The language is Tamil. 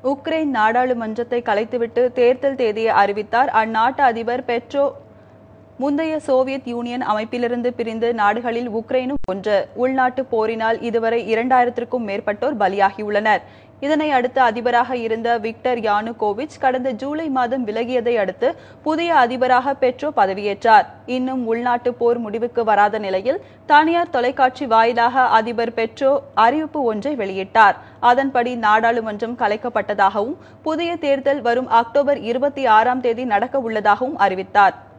உக்ரைன் நாடாளுமன்றத்தை கலைத்துவிட்டு தேர்தல் தேதியை அறிவித்தார் அந்நாட்டு அதிபர் பெட்ரோ முந்தைய சோவியத் யூனியன் அமைப்பிலிருந்து பிரிந்து நாடுகளில் உக்ரைனும் ஒன்று உள்நாட்டு போரினால் இதுவரை இரண்டாயிரத்திற்கும் மேற்பட்டோர் பலியாகியுள்ளனர் இதனை அடுத்து அதிபராக இருந்த விக்டர் யானுகோவிச் கடந்த ஜூலை மாதம் விலகியதை அடுத்து புதிய அதிபராக பெட்ரோ பதவியேற்றார் இன்னும் உள்நாட்டு போர் முடிவுக்கு வராத நிலையில் தனியார் தொலைக்காட்சி வாயிலாக அதிபர் பெட்ரோ அறிவிப்பு ஒன்றை வெளியிட்டார் அதன்படி நாடாளுமன்றம் கலைக்கப்பட்டதாகவும் புதிய தேர்தல் வரும் அக்டோபர் இருபத்தி ஆறாம் தேதி நடக்க உள்ளதாகவும் அறிவித்தார்